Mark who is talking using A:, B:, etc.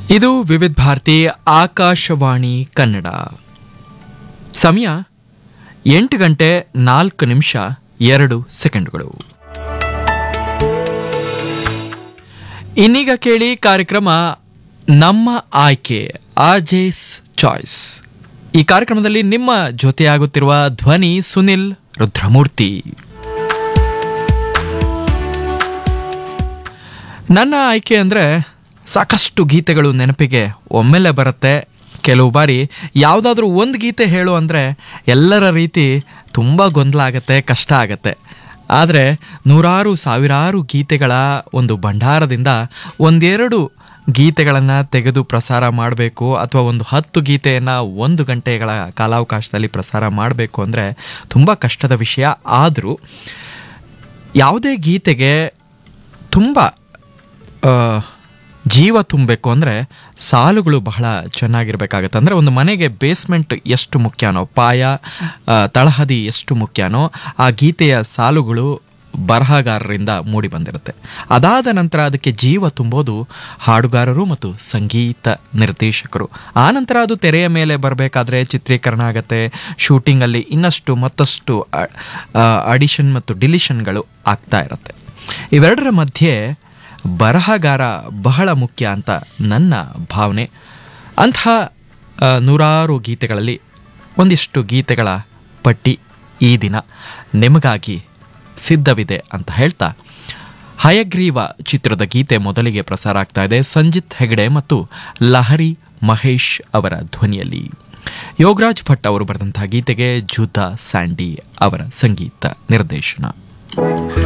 A: ಇದು ವಿವಿಧ ಭಾರತಿ ಆಕಾಶವಾಣಿ ಕನ್ನಡ ಸಮಯ ಎಂಟು ಗಂಟೆ ನಾಲ್ಕು ನಿಮಿಷ ಎರಡು ಸೆಕೆಂಡ್ಗಳು ಇನ್ನೀಗ ಕೇಳಿ ಕಾರ್ಯಕ್ರಮ ನಮ್ಮ ಆಯ್ಕೆ ಆಜೇಸ್ ಚಾಯ್ಸ್ ಈ ಕಾರ್ಯಕ್ರಮದಲ್ಲಿ ನಿಮ್ಮ ಜೊತೆಯಾಗುತ್ತಿರುವ ಧ್ವನಿ ಸುನಿಲ್ ರುದ್ರಮೂರ್ತಿ ನನ್ನ ಆಯ್ಕೆ ಅಂದರೆ ಸಾಕಷ್ಟು ಗೀತೆಗಳು ನೆನಪಿಗೆ ಒಮ್ಮೆಲೆ ಬರುತ್ತೆ ಕೆಲವು ಬಾರಿ ಯಾವುದಾದ್ರೂ ಒಂದು ಗೀತೆ ಹೇಳು ಅಂದರೆ ಎಲ್ಲರ ರೀತಿ ತುಂಬ ಗೊಂದಲ ಆಗತ್ತೆ ಕಷ್ಟ ಆಗತ್ತೆ ಆದರೆ ನೂರಾರು ಸಾವಿರಾರು ಗೀತೆಗಳ ಒಂದು ಭಂಡಾರದಿಂದ ಒಂದೆರಡು ಗೀತೆಗಳನ್ನು ತೆಗೆದು ಪ್ರಸಾರ ಮಾಡಬೇಕು ಅಥವಾ ಒಂದು ಹತ್ತು ಗೀತೆಯನ್ನು ಒಂದು ಗಂಟೆಗಳ ಕಾಲಾವಕಾಶದಲ್ಲಿ ಪ್ರಸಾರ ಮಾಡಬೇಕು ಅಂದರೆ ತುಂಬ ಕಷ್ಟದ ವಿಷಯ ಆದರೂ ಯಾವುದೇ ಗೀತೆಗೆ ತುಂಬ ಆ, ಜೀವ ತುಂಬಬೇಕು ಅಂದರೆ ಸಾಲುಗಳು ಬಹಳ ಚೆನ್ನಾಗಿರ್ಬೇಕಾಗತ್ತೆ ಅಂದರೆ ಒಂದು ಮನೆಗೆ ಬೇಸ್ಮೆಂಟ್ ಎಷ್ಟು ಮುಖ್ಯನೋ ಪಾಯ ಆ, ತಳಹದಿ ಎಷ್ಟು ಮುಖ್ಯನೋ ಆ ಗೀತೆಯ ಸಾಲುಗಳು ಬರಹಗಾರರಿಂದ ಮೂಡಿ ಬಂದಿರುತ್ತೆ ಅದಾದ ನಂತರ ಅದಕ್ಕೆ ಜೀವ ತುಂಬೋದು ಹಾಡುಗಾರರು ಮತ್ತು ಸಂಗೀತ ನಿರ್ದೇಶಕರು ಆ ನಂತರ ಅದು ತೆರೆಯ ಮೇಲೆ ಬರಬೇಕಾದ್ರೆ ಚಿತ್ರೀಕರಣ ಆಗತ್ತೆ ಶೂಟಿಂಗಲ್ಲಿ ಇನ್ನಷ್ಟು ಮತ್ತಷ್ಟು ಅಡಿಷನ್ ಮತ್ತು ಡಿಲಿಷನ್ಗಳು ಆಗ್ತಾ ಇರುತ್ತೆ ಇವೆರಡರ ಮಧ್ಯೆ ಬರಹಗಾರ ಬಹಳ ಮುಖ್ಯ ಅಂತ ನನ್ನ ಭಾವನೆ ಅಂಥ ಆ, ನೂರಾರು ಗೀತೆಗಳಲ್ಲಿ ಒಂದಿಷ್ಟು ಗೀತೆಗಳ ಪಟ್ಟಿ ಈ ದಿನ ನಿಮಗಾಗಿ ಸಿದ್ಧವಿದೆ ಅಂತ ಹೇಳ್ತಾ ಹಯಗ್ರೀವ ಚಿತ್ರದ ಗೀತೆ ಮೊದಲಿಗೆ ಪ್ರಸಾರ ಆಗ್ತಾ ಇದೆ ಸಂಜಿತ್ ಹೆಗಡೆ ಮತ್ತು ಲಹರಿ ಮಹೇಶ್ ಅವರ ಧ್ವನಿಯಲ್ಲಿ ಯೋಗರಾಜ್ ಭಟ್ ಅವರು ಬರೆದಂತಹ ಗೀತೆಗೆ ಜುದಾ ಸ್ಯಾಂಡಿ ಅವರ ಸಂಗೀತ ನಿರ್ದೇಶನ